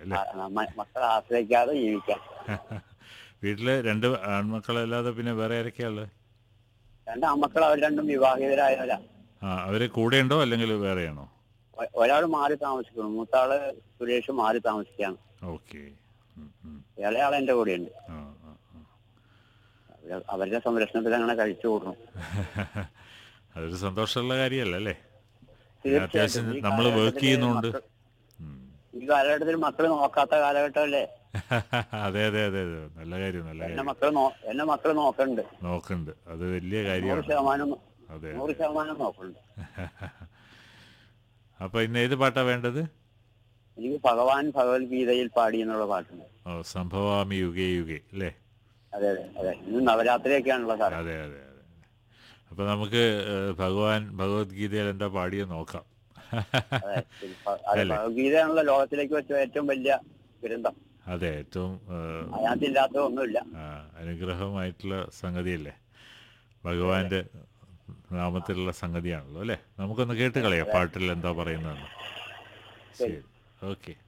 അല്ലേ ആ, മ- മക്കളെ ആശ്രയിക്കാതെ ജീവിക്കാം വീട്ടില് രണ്ട് ആൺമക്കളല്ലാതെ പിന്നെ വേറെ ആരൊക്കെയാ ഉള്ളത് രണ്ട് ആൺമക്കൾ അവർ രണ്ടും വിവാഹിതരായവരാ ആ അവര് കൂടെ ഉണ്ടോ അല്ലെങ്കിൽ വേറെയാണോ ഒ- ഒരാൾ മാറി താമസിക്കുന്നു മൂത്താള് സുരേഷ് മാറി താമസിക്കാണ് ഓക്കെ ഇയാളെ ആൾ എന്റെ കൂടെയുണ്ട് ആ ആ ആ. അവര് അവരുടെ സംരക്ഷണത്തിൽ അങ്ങനെ കഴിച്ചു കൂടുന്നു അതൊരു സന്തോഷമുള്ള കാര്യമല്ല അല്ലേ തീർച്ചയായിട്ടും. അത്യാവശ്യം ഈ നമ്മൾ വർക്ക് കാലഘട്ടത്തില് ചെയ്യുന്നോണ്ട് മക്കൾ- ഉം. ഈ കാലഘട്ടത്തിൽ മക്കൾ നോക്കാത്ത കാലഘട്ടമല്ലേ അതെ അതെ അതെ അതെ നല്ല കാര്യം നല്ല എന്നെ കാര്യം മക്കൾ എന്നെ മക്കൾ നോക്കണ്ട് നോക്കുന്നുണ്ട് അത് വലിയ നൂറ് കാര്യമാണ് ശതമാനം അതെ നൂറ് ശതമാനം നോക്കണ്ട് അപ്പൊ ഇന്ന് ഏത് പാട്ടാ വേണ്ടത് എനിക്ക് ഭഗവാൻ ഭഗവത്ഗീതയിൽ പാടി എന്നുള്ള പാട്ടുണ്ട് ഓ സംഭവാമി യുഗേ യുഗേ അല്ലേ അതെ അതെ അതെ ഇന്ന് നവരാത്രിയൊക്കെയാണല്ലോ സാർ അതെ അതെ അതെ അപ്പൊ നമുക്ക് ഏഹ്, ഭഗവാൻ ഭഗവത്ഗീതയിൽ എന്താ പാടിയത് നോക്കാം അതെ ശരി. ഭ- അതെ അല്ലേ? ഭഗവത്ഗീതയാണല്ലോ ലോകത്തിലേക്ക് വെച്ച ഏറ്റവും വലിയ ഗ്രന്ഥം അതെ ഏറ്റവും ഏഹ്, അതിനകത്തില്ലാത്തത് ഒന്നുമില്ല ആ, അനുഗ്രഹമായിട്ടുള്ള സംഗതിയല്ലേ ഭഗവാന്റെ നാമത്തിലുള്ള സംഗതിയാണല്ലോ അല്ലേ നമുക്കൊന്ന് കേട്ട് കളയാം പാട്ടിൽ എന്താ പറയുന്നതെന്ന് ശരി ഓക്കെ